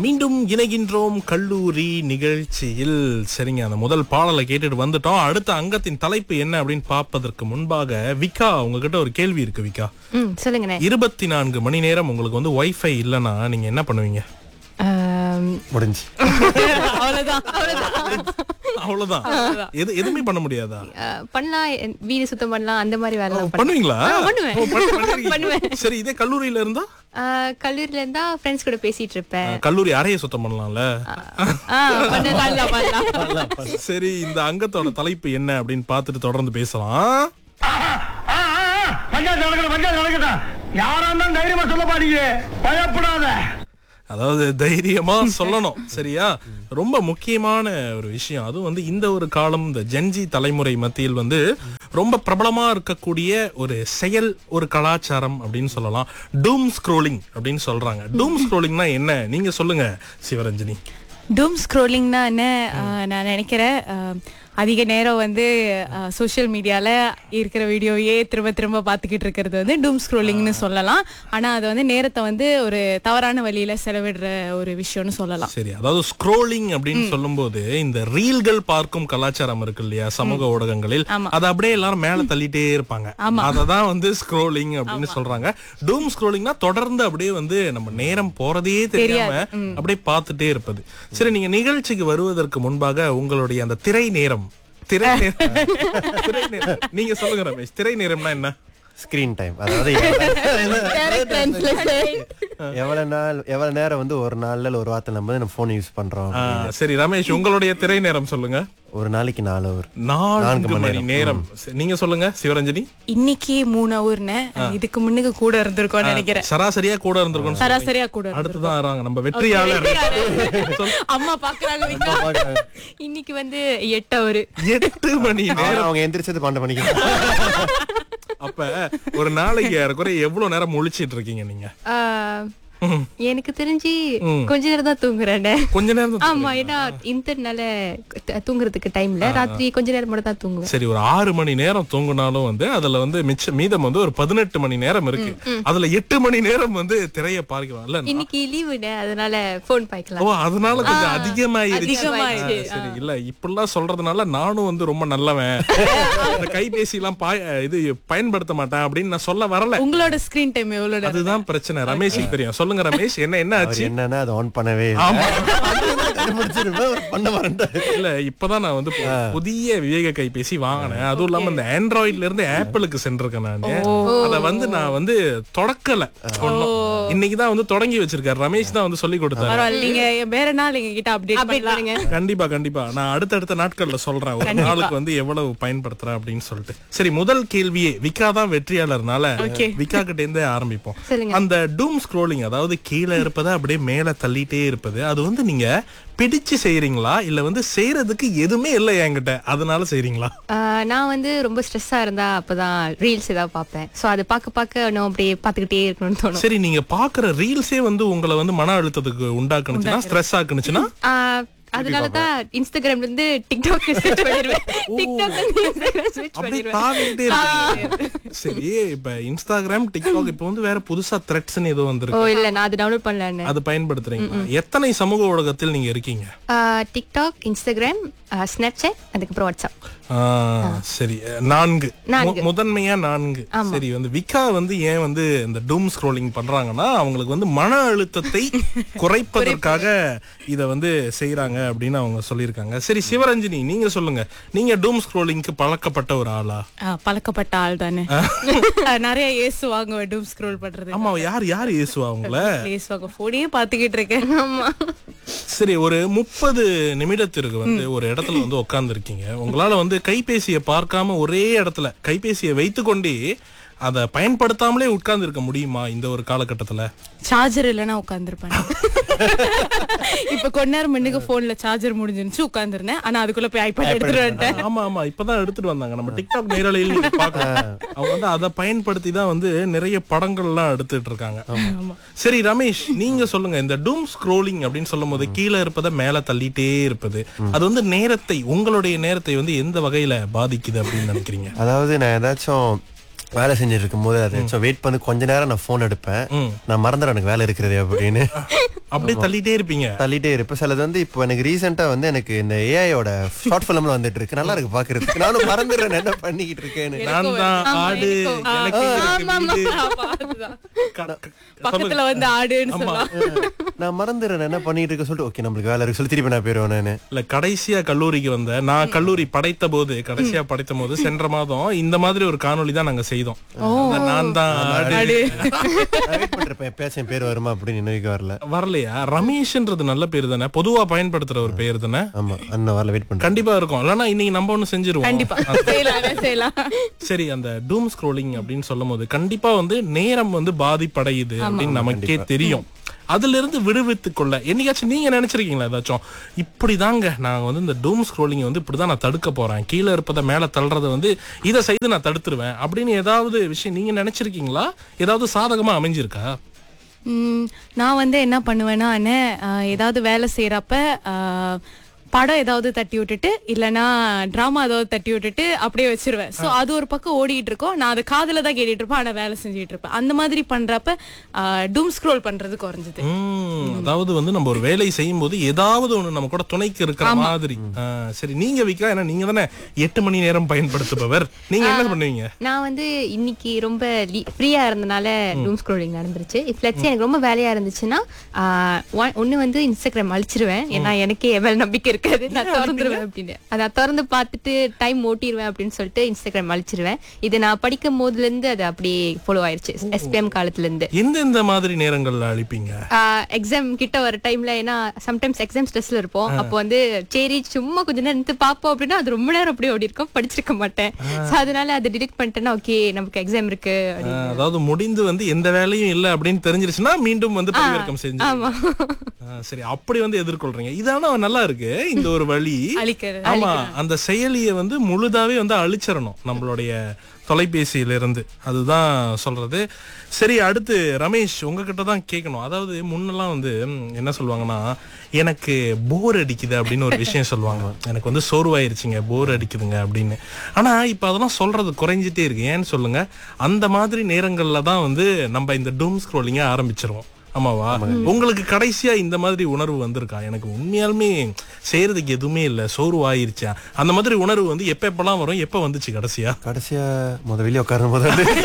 மீண்டும் இணைகின்றோம் கல்லூரி நிகழ்ச்சியில் சரிங்க அந்த முதல் பாடலை கேட்டுட்டு வந்துட்டோம் அடுத்த அங்கத்தின் தலைப்பு என்ன அப்படின்னு பார்ப்பதற்கு முன்பாக விக்கா உங்ககிட்ட ஒரு கேள்வி இருக்கு விக்கா ம் சொல்லுங்கண்ணே இருபத்தி நான்கு மணி நேரம் உங்களுக்கு வந்து வைஃபை இல்லைன்னா நீங்க என்ன பண்ணுவீங்க ஆம், முடிஞ்சு அவ்வளவுதான் அவ்வளவுதான் அவ்வளவுதான் எது எதுவுமே பண்ண முடியாதா ஆ, பண்ணலாம் என் வீடு சுத்தம் பண்ணலாம் அந்த மாதிரி வேலை பண்ணலாம் பண்ணுவீங்களா ஆ, பண்ணுவேன். ஓ, பண்ண- பண்ணிருக்கீங்க. பண்ணுவேன். சரி இதே கல்லூரியில இருந்தா ஆ, கல்லூரியில இருந்தா ஃப்ரெண்ட்ஸ் கூட பேசிட்டு இருப்பேன் கல்லூரி அறையை சுத்தம் பண்ணலாம்ல ஆ, பண்ணலாம் பண்ணலாம் சரி இந்த அங்கத்தோட தலைப்பு என்ன அப்படின்னு பார்த்துட்டு தொடர்ந்து பேசலாம் பஞ்சாயத்து நடக்கணும் பஞ்சாயத்து நடக்கட்டும் யாரா இருந்தாலும் தைரியமா சொல்ல பாடிங்க பயப்படாத அதாவது தைரியமா சொல்லணும் சரியா ரொம்ப முக்கியமான ஒரு விஷயம் அதுவும் வந்து இந்த ஒரு காலம் இந்த ஜென்ஜி தலைமுறை மத்தியில் வந்து ரொம்ப பிரபலமா இருக்கக்கூடிய ஒரு செயல் ஒரு கலாச்சாரம் அப்படின்னு சொல்லலாம் டூம் ஸ்க்ரோலிங் அப்படின்னு சொல்றாங்க டூம் ஸ்க்ரோலிங்னா என்ன நீங்க சொல்லுங்க சிவரஞ்சனி டூம் ஸ்க்ரோலிங்னா என்ன ஆஹ் நான் நினைக்கிறேன் ஆஹ் அதிக நேரம் வந்து சோஷியல் மீடியால இருக்கிற வீடியோயே திரும்ப திரும்ப பார்த்துக்கிட்டு இருக்கிறது வந்து டூம் ஸ்க்ரோலிங்னு சொல்லலாம் ஆனா அது வந்து நேரத்தை வந்து ஒரு தவறான வழியில செலவிடுற ஒரு விஷயம்னு சொல்லலாம் சரி அதாவது ஸ்க்ரோலிங் அப்படின்னு சொல்லும்போது இந்த ரீல்கள் பார்க்கும் கலாச்சாரம் இருக்கு இல்லையா சமூக ஊடகங்களில் அதை அப்படியே எல்லாரும் மேல தள்ளிட்டே இருப்பாங்க அததான் வந்து ஸ்க்ரோலிங் அப்படின்னு சொல்றாங்க டூம் ஸ்க்ரோலிங்னா தொடர்ந்து அப்படியே வந்து நம்ம நேரம் போறதே தெரியாம அப்படியே பார்த்துட்டே இருப்பது சரி நீங்க நிகழ்ச்சிக்கு வருவதற்கு முன்பாக உங்களுடைய அந்த திரை நேரம் திரை நேரம் திரை நேரம் நீங்க சொல்லுங்க ரமேஷ் திரை நேரம்னா என்ன ஸ்கிரீன் டைம் அதாவது எவ்வளவு நாள் எவ்வளவு நேரம் வந்து ஒரு நாள்ல இல்ல ஒரு வாரத்துல நம்ம நம்ம போன் யூஸ் பண்றோம் ஆ, சரி ரமேஷ் உங்களுடைய திரை நேரம் சொல்லுங்க ஒரு நாளைக்கு நாலு ஒரு நான்கு மணி நேரம் சரி, நீங்க சொல்லுங்க சிவரஞ்சனி இன்னைக்கு மூணு ஹவர்னு இதுக்கு முன்னுக்கு கூட இருந்திருக்கோம்னு நினைக்கிறேன் சராசரியா கூட இருந்திருக்கும் சராசரியா கூட இருந்திருக்கும். அடுத்துதான் வராங்க நம்ம வெற்றியாளர் அம்மா பாக்குறாங்க விக்கா. இன்னைக்கு வந்து எட்டு அவரு எட்டு மணி நேரம் ஆனா அவங்க எந்திரிச்சது பன்னெண்டு மணிக்கு அப்ப ஒரு நாளைக்கு ஏறக்குறைய எவ்வளவு நேரம் முழிச்சிட்டு இருக்கீங்க நீங்க ஆ, எனக்கு தெரிஞ்சு கொஞ்ச நேரம் தான் தூங்குறேன் கொஞ்ச நேரம் தான் ஆமா ஏன்னா இன்டர்னால தூங்குறதுக்கு டைம்ல ராத்திரி கொஞ்ச நேரம் மட்டும் தான் தூங்குவேன் சரி ஒரு ஆறு மணி நேரம் தூங்கினாலும் வந்து அதுல வந்து மிச்ச மீதம் வந்து ஒரு பதினெட்டு மணி நேரம் இருக்கு அதுல எட்டு மணி நேரம் வந்து திரைய பார்க்கலாம்ல இன்னைக்கு லீவுனே அதனால போன் பாய்க்கலாம் ஓ அதனால கொஞ்சம் அதிகமாயிருச்சு அதிகமாயிருச்சு. ஆ, சரி இல்ல இப்படிலாம் சொல்றதுனால நானும் வந்து ரொம்ப நல்லவன் இந்த கைபேசி எல்லாம் பாய- இது பயன்படுத்த மாட்டேன் அப்படின்னு நான் சொல்ல வரல உங்களோட ஸ்கிரீன் டைம் எவ்வளவு நேரம்? அதுதான் பிரச்சனை ரமேஷுக்கு தெரியும் சொல்லுங்க ரமேஷ் என்ன என்ன அவர் ஆச்சு என்னன்னா அதை ஆன் பண்ணவே இல்ல. ஆமா. கண்டுபிடிச்சிருப்பேன், அவர் பண்ண மாட்டேன் இல்ல இப்பதான் நான் வந்து பு- புதிய விவேக கைபேசி வாங்கினேன் அதுவும் இல்லாம இந்த ஆண்ட்ராய்ட்ல இருந்து ஆப்பிளுக்கு சென்றிருக்கேன் நானு அத வந்து நான் வந்து தொடக்கல ஒண்ணும். இன்னைக்குதான் வந்து தொடங்கி வச்சிருக்காரு ரமேஷ் தான் வந்து சொல்லி கொடுத்தாரு பரவாயில்ல நீங்க வேற நாள் எங்க கிட்ட அப்டேட் அப்டேட் பண்ணுங்க கண்டிப்பா கண்டிப்பா நான் அடுத்தடுத்த நாட்கள்ல சொல்றேன் ஒரு நாளுக்கு வந்து எவ்வளவு பயன்படுத்துறேன் அப்படின்னு சொல்லிட்டு சரி முதல் கேள்வியே விக்கா தான் வெற்றியாளர்னால விக்கா கிட்ட இருந்தே ஆரம்பிப்போம் சொல்லுங்க. அந்த டூம் ஸ்க்ரோலிங் அதாவது கீழே இருப்பதை அப்படியே மேல தள்ளிட்டே இருப்பது அது வந்து நீங்க பிடிச்சு செய்யறீங்களா இல்ல வந்து செய்யறதுக்கு எதுவுமே இல்லை என்கிட்ட அதனால செய்றீங்களா ஆ, நான் வந்து ரொம்ப ஸ்ட்ரெஸ்ஸா இருந்தா அப்பதான் ரீல்ஸ் ஏதாவது பார்ப்பேன் சோ அதை பார்க்க பார்க்க நான் அப்படியே பார்த்துக்கிட்டே இருக்கணும்னு தோணும் சரி நீங்க பாக்குற ரீல்ஸே வந்து உங்களை வந்து மன அழுத்தத்துக்கு உண்டாக்குனுச்சுன்னா ஸ்ட்ரெஸ் ஆக்குனுச்சுன்னா ஆ, அதனாலதான் இன்ஸ்டாகிராம்ல இருந்து டிக்டாக் ஸ்விட்ச் பண்ணிடுவேன் டிக்டாக் இன்ஸ்டாகிராம் ஸ்விட்ச் அப்படியே பண்ணிடுவேன் தாவிட்டே இருக்கீங்க. சரி இப்ப இன்ஸ்டாகிராம் டிக்டாக் இப்ப வந்து வேற புதுசா த்ரெட்ஸ்னு ஏதோ ஓ வந்திருக்கு இல்ல நான் அது டவுன்லோட் பண்ணலன்னு அது பயன்படுத்துறீங்க எத்தனை சமூக ஊடகத்தில் நீங்க இருக்கீங்க டிக்டாக் இன்ஸ்டாகிராம் ஸ்னாப்சாட் அதுக்கப்புறம் வாட்ஸ்அப் ஆ, சரி நான்கு நான்கு. மு- முதன்மையா நான்கு சரி வந்து விக்கா வந்து ஏன் வந்து இந்த டூம் ஸ்க்ரோலிங் பண்றாங்கன்னா அவங்களுக்கு வந்து மன அழுத்தத்தை குறைப்பதற்காக இத வந்து செய்யறாங்க அப்படின்னு அவங்க சொல்லியிருக்காங்க சரி சிவரஞ்சனி நீங்க சொல்லுங்க நீங்க டூம் ஸ்க்ரோலிங்க்கு பழக்கப்பட்ட ஒரு ஆளா ஆ, பழக்கப்பட்ட ஆள் தானே நிறைய ஏசுவாங்க டூம் ஸ்க்ரோல் பண்றது ஆமா யார் யார் ஏசுவா அவங்கள ஏசுவாங்க போனே பாத்துக்கிட்டு இருக்கேன் ஆமா சரி ஒரு முப்பது நிமிடத்திற்கு வந்து ஒரு இடத்துல வந்து உட்கார்ந்து இருக்கீங்க உங்களால வந்து கைபேசியை பார்க்காம ஒரே இடத்துல கைபேசியை வைத்துக்கொண்டே அதை பயன்படுத்தாமலே உட்கார்ந்து இருக்க முடியுமா இந்த ஒரு காலகட்டத்துல சார்ஜர் இல்லைன்னா உட்காந்துருப்பேன் இப்ப கொஞ்ச நேரம் முன்னுக்கு போன்ல சார்ஜர் முடிஞ்சிருச்சு உட்காந்துருந்தேன் ஆனா அதுக்குள்ள போய் ஐபேட் எடுத்துட்டு வந்துட்டேன் ஆமா ஆமா இப்பதான் எடுத்துட்டு வந்தாங்க நம்ம டிக்டாக் நேரலையில் நீங்க பார்க்கலாம் அவங்க வந்து அதை பயன்படுத்தி தான் வந்து நிறைய படங்கள் எல்லாம் எடுத்துட்டு இருக்காங்க சரி ரமேஷ் நீங்க சொல்லுங்க இந்த டூம் ஸ்க்ரோலிங் அப்படின்னு சொல்லும் போது கீழே இருப்பதை மேல தள்ளிட்டே இருப்பது அது வந்து நேரத்தை உங்களுடைய நேரத்தை வந்து எந்த வகையில பாதிக்குது அப்படின்னு நினைக்கிறீங்க அதாவது நான் ஏதாச்சும் வேலை செஞ்சுட்டு இருக்கும்போது அது வெயிட் பண்ணி கொஞ்ச நேரம் நான் போன் எடுப்பேன் நான் மறந்துடுறேன் எனக்கு வேலை இருக்கிறது அப்படின்னு அப்படியே தள்ளிட்டே இருப்பீங்க தள்ளிட்டே இருப்பேன் சிலது வந்து இப்போ எனக்கு ரீசெண்டா வந்து எனக்கு இந்த ஏஐயோட ஷார்ட் ஃபிலிம்ல வந்துட்டு இருக்கு நல்லா இருக்கு பாக்குறதுக்கு நானும் மறந்துடுறேன் என்ன பண்ணிக்கிட்டு இருக்கேன்னு நான் தான் ஆடு எனக்கு இருக்கு ஆமா, ஆமா. வீடு. ஆமா, அதுதான். க- க- பக்கத்துல வந்து ஆடுன்னு சொல்லலாம் நான் மறந்துடுறேன் என்ன பண்ணிட்டு இருக்க சொல்லிட்டு ஓகே நம்மளுக்கு வேலை இருக்கு சொல்லி திருப்பி நான் போயிருவேன் நானு இல்ல கடைசியா கல்லூரிக்கு வந்த நான் கல்லூரி படைத்த போது கடைசியா படைத்த போது சென்ற மாதம் இந்த மாதிரி ஒரு காணொளி தான் நாங்க செய்தோம் அந்த நான் தான் ஆடு. நான் வெயிட் பண்ணிருப்பேன் எப்பயாச்சும் என் பேர் வருமா அப்படின்னு நினைக்க வரல வரலையா ரமேஷ்ன்றது நல்ல பேர் தானே பொதுவா பயன்படுத்துற ஒரு பேர் தானே ஆமா அண்ணன் வரல வெயிட் பண்றேன் கண்டிப்பா இருக்கும் இல்லைன்னா இன்னைக்கு நம்ம ஒண்ணு செஞ்சிருவோம் கண்டிப்பா செய்யலாம் செய்யலாம் சரி அந்த டூம் ஸ்க்ரோலிங் அப்படின்னு சொல்லும் போது கண்டிப்பா வந்து நேரம் வந்து பாதிப்படையுது அப்படின்னு நமக்கே தெரியும் அதுல இருந்து விடுவித்துக் கொள்ள என்னைக்காச்சும் நீங்க நினைச்சிருக்கீங்களா ஏதாச்சும் இப்படிதாங்க நான் வந்து இந்த டூம் ஸ்க்ரோலிங் வந்து இப்படிதான் நான் தடுக்க போறேன் கீழே இருப்பதை மேல தள்ளுறதை வந்து இதை செய்து நான் தடுத்துருவேன் அப்படின்னு ஏதாவது விஷயம் நீங்க நினைச்சிருக்கீங்களா ஏதாவது சாதகமா அமைஞ்சிருக்கா ம், நான் வந்து என்ன பண்ணுவேன்னா அண்ணே ஆஹ், ஏதாவது வேலை செய்யறப்ப ஆஹ், படம் ஏதாவது தட்டி விட்டுட்டு இல்லனா டிராமா ஏதாவது தட்டி விட்டுட்டு அப்படியே வச்சிருவேன் சோ அது ஒரு பக்கம் ஓடிட்டு இருக்கோம் நான் அதை காதுல தான் கேட்டுட்டு இருப்பேன் ஆனா வேலை செஞ்சுட்டு இருப்பேன் அந்த மாதிரி பண்றப்ப டூம் ஸ்க்ரோல் பண்றது குறைஞ்சது உம், அதாவது வந்து நம்ம ஒரு வேலை செய்யும் போது ஏதாவது ஒண்ணு நம்ம கூட துணைக்கு இருக்கிற மாதிரி ஆ, சரி நீங்க விக்கா ஏன்னா நீங்க தானே எட்டு மணி நேரம் பயன்படுத்துபவர் நீங்க என்ன பண்ணுவீங்க நான் வந்து இன்னைக்கு ரொம்ப ஃப்ரீயா இருந்தனால டூம் ஸ்க்ரோலிங் நடந்துருச்சு இஃப் லட்ஸ் எனக்கு ரொம்ப வேலையா இருந்துச்சுன்னா ஆஹ், one- ஒண்ணு வந்து இன்ஸ்டாகிராம் அழிச்சிருவேன் ஏன்னா எனக்கே எவ்வளவு நம்பிக்கை இருக்காது நான் திறந்துருவேன் அப்படின்னு அதை திறந்து பார்த்துட்டு டைம் ஓட்டிடுவேன் அப்படின்னு சொல்லிட்டு இன்ஸ்டாகிராம் அழிச்சிருவேன் இது நான் படிக்கும் போதுல இருந்து அது அப்படியே ஃபாலோ ஆயிருச்சு எஸ்பிஎம் காலத்துல இருந்து எந்தெந்த மாதிரி நேரங்கள்ல அழிப்பீங்க எக்ஸாம் கிட்ட வர டைம்ல ஏன்னா சம்டைம்ஸ் எக்ஸாம் ஸ்ட்ரெஸ்ல இருப்போம் அப்போ வந்து சரி சும்மா கொஞ்ச நேரம் நிறுத்து பார்ப்போம் அப்படின்னா அது ரொம்ப நேரம் அப்படியே ஓடி இருக்கும் படிச்சிருக்க மாட்டேன் So அதனால அதை டிலீட் பண்ணிட்டேன்னா ஓகே நமக்கு எக்ஸாம் இருக்கு அப்படின்னு. ஆ, அதாவது முடிந்து வந்து எந்த வேலையும் இல்ல அப்படின்னு தெரிஞ்சிருச்சுன்னா மீண்டும் வந்து பதிவிறக்கம் செஞ்சு ஆமா ஆ, சரி அப்படி வந்து எதிர்கொள்றீங்க இதான நல்லா இருக்கு இந்த ஒரு வழி அழிக்கிறது ஆமா அந்த செயலியை வந்து முழுதாவே வந்து அழிச்சிடணும் நம்மளுடைய தொலைபேசியில இருந்து அதுதான் சொல்றது சரி அடுத்து ரமேஷ் உங்ககிட்ட தான் கேட்கணும் அதாவது முன்னெல்லாம் வந்து ம், என்ன சொல்லுவாங்கன்னா எனக்கு போர் அடிக்குது அப்படின்னு ஒரு விஷயம் சொல்லுவாங்க எனக்கு வந்து சோர்வாயிருச்சுங்க போர் அடிக்குதுங்க அப்படின்னு ஆனா இப்ப அதெல்லாம் சொல்றது குறைஞ்சிட்டே இருக்கு ஏன்னு சொல்லுங்க அந்த மாதிரி நேரங்கள்ல தான் வந்து நம்ம இந்த டூம் ஸ்க்ரோலிங்க ஆரம்பிச்சிருவோம் ஆமாவா உங்களுக்கு கடைசியா இந்த மாதிரி உணர்வு வந்திருக்கா எனக்கு உண்மையாலுமே செய்யறதுக்கு எதுவுமே இல்ல சோர்வு ஆயிருச்சா அந்த மாதிரி உணர்வு வந்து எப்ப எப்பெல்லாம் வரும் எப்ப வந்துச்சு கடைசியா கடைசியா முத வெளியே உட்காரும் போது வந்து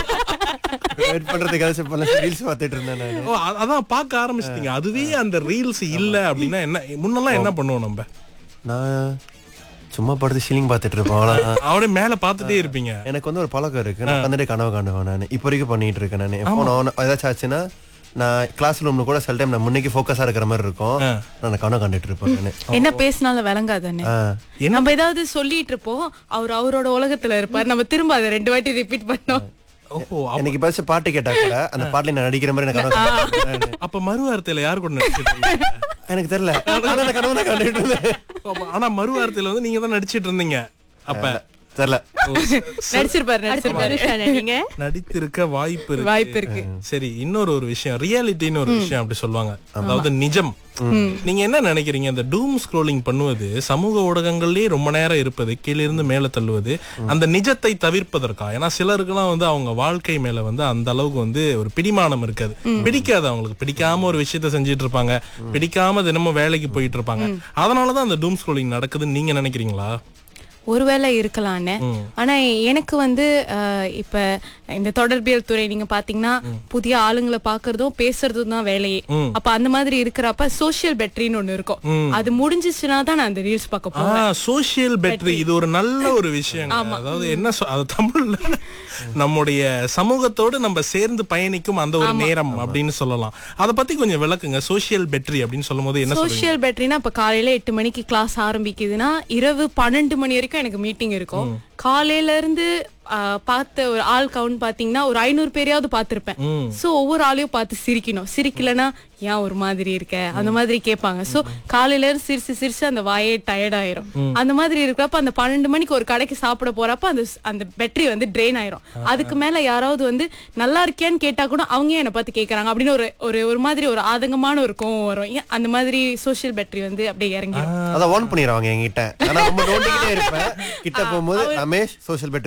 வெயிட் பண்றதுக்கு ஏதாச்சும் பண்ண ரீல்ஸ் பார்த்துட்டு இருந்தேன் நான் ஓ, அ- அதான் பார்க்க ஆரம்பிச்சிட்டீங்க அதுவே அந்த ரீல்ஸ் இல்ல அப்படின்னா என்ன முன்னெல்லாம் என்ன பண்ணுவோம் நம்ம நான் சும்மா படுத்து ஷீலிங் பார்த்துட்டு இருப்பேன் அவ்வளவுதான் அவரே மேல பார்த்துட்டே இருப்பீங்க எனக்கு வந்து ஒரு பழக்கம் இருக்கு நான் வந்துட்டு கனவு காணுவேன் நான் இப்போ வரைக்கும் பண்ணிட்டு இருக்கேன் நான் எப்போ நான் ஏதாச்சும் ஆச்சுன்னா நான் கிளாஸ் ரூம்ல கூட சில டைம் நான் முன்னைக்கு ஃபோக்கஸா இருக்கிற மாதிரி இருக்கும் நான் கனவு கண்டுட்டு இருப்பேன் நானு என்ன பேசினாலும் விளங்காதானே ஆ. நம்ம ஏதாவது சொல்லிட்டு இருப்போம் அவர் அவரோட உலகத்துல இருப்பார் நம்ம திரும்ப அதை ரெண்டு வாட்டி ரிப்பீட் பண்ணோம் ஓஹோ எனக்கு இப்ப பாட்டு கேட்டா கூட அந்த பாட்டுல நான் நடிக்கிற மாதிரி நான் கனவு கண்டுட்டு இருப்பேன். அப்ப மறு வார்த்தையில யார் கூட நடிச்சிட்டு இருந்தீங்க? எனக்கு தெரியல ஆனா நான் கனவு நான் கண்டுட்டு இருந்தேன் அப்ப- ஆனா மறு வார்த்தையில வந்து நீங்க தான் நடிச்சிட்டு இருந்தீங்க அப்ப தெரியல நடிச்சிருப்பாரு அடுத்த நடிச்சிருப்பாரு வருஷம் நீங்க நடித்திருக்க வாய்ப்பு இருக்கு வாய்ப்பு இருக்கு சரி இன்னொரு ஒரு விஷயம் ரியாலிட்டின்னு ஒரு விஷயம் அப்படி சொல்லுவாங்க அதாவது நிஜம் நீங்க என்ன நினைக்கிறீங்க இந்த டூம் ஸ்க்ரோலிங் பண்ணுவது சமூக ஊடகங்கள்லயே ரொம்ப நேரம் இருப்பது கீழ இருந்து மேல தள்ளுவது அந்த நிஜத்தை தவிர்ப்பதற்கா ஏன்னா சிலருக்குலாம் வந்து அவங்க வாழ்க்கை மேல வந்து அந்த அளவுக்கு வந்து ஒரு பிடிமானம் இருக்காது பிடிக்காது அவங்களுக்கு பிடிக்காம ஒரு விஷயத்த செஞ்சுட்டு இருப்பாங்க பிடிக்காம தினமும் வேலைக்கு போயிட்டு இருப்பாங்க அதனாலதான் அந்த டூம் ஸ்க்ரோலிங் நடக்குதுன்னு நீங்க நினைக்கிறீங்களா ஒருவேளை இருக்கலாம்னு ஆனா எனக்கு வந்து அஹ், இப்ப இந்த தொடர்பியல் துறை நீங்க பாத்தீங்கன்னா புதிய ஆளுங்களை பாக்குறதும் பேசுறதும் தான் வேலையே அப்ப அந்த மாதிரி இருக்கிறப்ப சோஷியல் பேட்டரின்னு ஒண்ணு இருக்கும் அது முடிஞ்சிச்சுன்னா தான் நான் அந்த ரீல்ஸ் பார்க்க போவேன் சோசியல் பேட்டரி இது ஒரு நல்ல ஒரு விஷயம் அதாவது என்ன சொ- அது தமிழ்ல நம்முடைய சமூகத்தோடு நம்ம சேர்ந்து பயணிக்கும் அந்த ஒரு நேரம் அப்படின்னு சொல்லலாம் அத பத்தி கொஞ்சம் விளக்குங்க சோசியல் பேட்டரி அப்படின்னு சொல்லும் போது என்ன சொல்றீங்க சோஷியல் பேட்டரினா இப்ப காலையில எட்டு மணிக்கு கிளாஸ் ஆரம்பிக்குதுன்னா இரவு பன்னெண்டு மணி வரைக்கும் எனக்கு மீட்டிங் இருக்கும் காலையில இருந்து ஆஹ், பார்த்த ஒரு ஆள் கவுண்ட் பாத்தீங்கன்னா ஒரு ஐநூறு பேரையாவது பார்த்திருப்பேன் சோ ஒவ்வொரு ஆளையும் பார்த்து சிரிக்கணும் சிரிக்கலனா ஏன் ஒரு மாதிரி இருக்க அந்த மாதிரி கேட்பாங்க சோ காலையில இருந்து சிரிச்சு சிரிச்சு அந்த வாயே டயர்ட் ஆயிரும் அந்த மாதிரி இருக்கிறப்ப அந்த பன்னெண்டு மணிக்கு ஒரு கடைக்கு சாப்பிட போறப்ப அந்த அந்த பேட்டரி வந்து ட்ரெயின் ஆயிரும் அதுக்கு மேல யாராவது வந்து நல்லா இருக்கியான்னு கேட்டா கூட அவங்க ஏன் என்னை பார்த்து கேக்குறாங்க அப்படின்னு ஒரு ஒரு ஒரு மாதிரி ஒரு ஆதங்கமான ஒரு கோவம் வரும் ஏன் அந்த மாதிரி சோஷியல் பேட்டரி வந்து அப்படியே இறங்கி அதான் ஆன் பண்ணிடுவாங்க என்கிட்ட ஆனா ரொம்ப நோண்டிக்கிட்டே இருப்பேன் கிட்ட போகும்போது ரமேஷ் சோஷியல் பேட்டரி இல்ல சொல்லி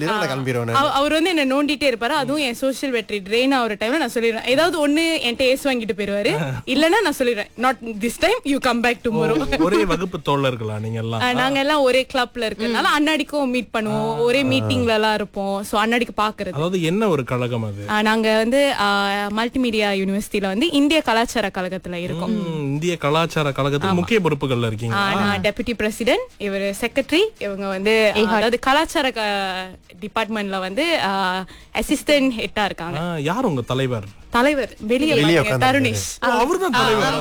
சொல்லிடுறேன் நான் கிளம்பிடுவேன் நானு. அவ- அவர் வந்து என்ன நோண்டிட்டே இருப்பாரு அதுவும் என் சோஷியல் பேட்டரி ட்ரெயின் ஆகிற டைம்ல நான் சொல்லிடுறேன் ஏதாவது ஒண்ணு என்கிட்ட ஏஸ் வாங்கிட்டு போயிருவாரு இல்லன்னா நான் சொல்லிடுறேன் not this time you come back tomorrow ஒரே வகுப்பு தோழர்களா நீங்க எல்லாம் நாங்க எல்லாம் ஒரே கிளப்ல இருக்கறனால அண்ணாடிக்கும் மீட் பண்ணுவோம் ஒரே மீட்டிங்ல எல்லாம் இருப்போம் சோ அண்ணாடிக்கு பாக்குறது அதாவது என்ன ஒரு கழகம் அது ஆஹ் நாங்க வந்து மல்டிமீடியா யூனிவர்சிட்டியில வந்து இந்திய கலாச்சார கழகத்துல இருக்கோம் ம், இந்திய கலாச்சார கழகத்தில் முக்கிய பொறுப்புகள்ல இருக்கீங்க ஆஹ் நான் டெபுட்டி பிரசிடென்ட் இவர் செக்ரட்டரி இவங்க வந்து அதாவது கலாச்சார டிபார்ட்மெண்ட்ல வந்து அசிஸ்டன்ட் ஹெட்டா இருக்காங்க ஆ, யார் உங்க தலைவர் தலைவர் வெளியே வெளிய பாருங்க, உட்கார்ந்து தருணேஷ் அவர்தான் தலைவர்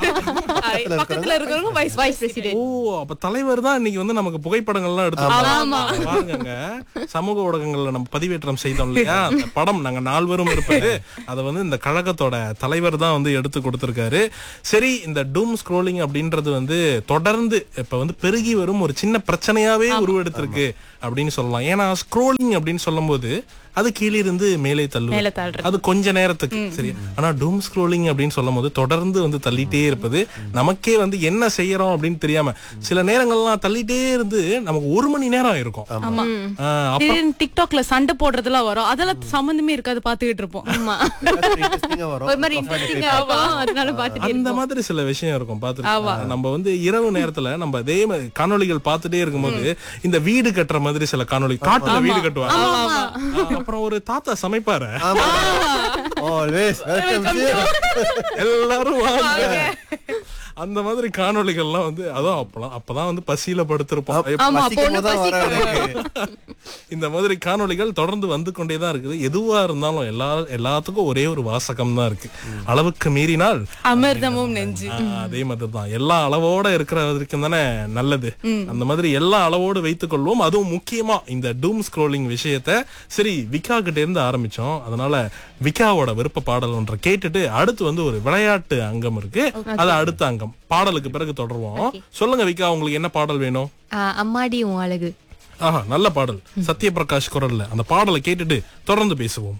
ஆஹ் பக்கத்துல இருக்கிறவங்க வைஸ் வைஸ் பிரசிடென்ட் ஓ அப்ப தலைவர் தான் இன்னைக்கு வந்து நமக்கு புகைப்படங்கள்லாம் எடுத்து பாருங்க சமூக ஊடகங்கள்ல நம்ம பதிவேற்றம் செய்தோம் இல்லையா அந்த படம் நாங்க நால்வரும் இருப்பது அதை வந்து இந்த கழகத்தோட தலைவர் தான் வந்து எடுத்து கொடுத்திருக்காரு சரி இந்த டூம் ஸ்க்ரோலிங் அப்படின்றது வந்து தொடர்ந்து இப்ப வந்து பெருகி வரும் ஒரு சின்ன பிரச்சனையாவே உருவெடுத்திருக்கு அப்படின்னு சொல்லலாம் ஏன்னா ஸ்க்ரோலிங் அப்படின்னு சொல்லும்போது அது கீழிருந்து மேலே தள்ளும் மேலே தள்ளுறது. அது கொஞ்ச நேரத்துக்கு சரி ஆனா டூம் ஸ்க்ரோலிங் அப்படின்னு சொல்லும் போது தொடர்ந்து வந்து தள்ளிட்டே இருப்பது நமக்கே வந்து என்ன செய்யறோம் அப்படின்னு தெரியாம சில நேரங்கள்லாம் தள்ளிட்டே இருந்து நமக்கு ஒரு மணி நேரம் இருக்கும் ஆமா ஆஹ் அப்ப திடீர்னு டிக்டாக்ல சண்டை போடுறதுலாம் வரும் அதெல்லாம் சம்பந்தமே இருக்காது பாத்துக்கிட்டு இருப்போம் ஆமா ஏதாச்சும் interesting ஆ வரும். ஒரு மாதிரி இன்ட்ரெஸ்டிங்கா இருக்கும் அதனால பாத்துட்டு அந்த மாதிரி சில விஷயம் இருக்கும் பாத்துட்டு நம்ம வந்து இரவு நேரத்துல நம்ம அதே மாதிரி காணொளிகள் பார்த்துட்டே இருக்கும்போது இந்த வீடு கட்டுற மாதிரி சில காணொளி காட்டுல வீடு கட்டுவாங்க ஆஹ் அப்புறம் ஒரு தாத்தா சமைப்பாரு ஆமா. Always welcome to- எல்லாரும் வாங்க அந்த மாதிரி காணொளிகள்லாம் வந்து அதான் அப்பலாம் அப்பதான் வந்து பசியில படுத்திருப்போம் ஆமா பசிக்கும் பொண்ணு போதுதான் வர பசிக்கும் எனக்கு. இந்த மாதிரி காணொளிகள் தொடர்ந்து வந்து கொண்டே தான் இருக்குது எதுவா இருந்தாலும் எல்லா எல்லாத்துக்கும் ஒரே ஒரு வாசகம் தான் இருக்கு அளவுக்கு மீறினால் அமிர்தமும் நெஞ்சு ஆஹ், அதே மாதிரி தான் எல்லா அளவோட இருக்கிற வரைக்கும் தானே நல்லது அந்த மாதிரி எல்லா அளவோடு வைத்துக் கொள்வோம் அதுவும் முக்கியமா இந்த டூம் ஸ்க்ரோலிங் விஷயத்த சரி விக்கா கிட்ட இருந்து ஆரம்பிச்சோம் அதனால விக்காவோட விருப்ப பாடல் ஒன்றை கேட்டுட்டு அடுத்து வந்து ஒரு விளையாட்டு அங்கம் இருக்கு அது அடுத்த அங்கம் பாடலுக்கு பிறகு தொடருவோம் சொல்லுங்க விக்கா உங்களுக்கு என்ன பாடல் வேணும் ஆஹ் அம்மாடி உன் அழகு ஆஹா நல்ல பாடல் சத்யபிரகாஷ் குரல்ல அந்த பாடலை கேட்டுட்டு தொடர்ந்து பேசுவோம்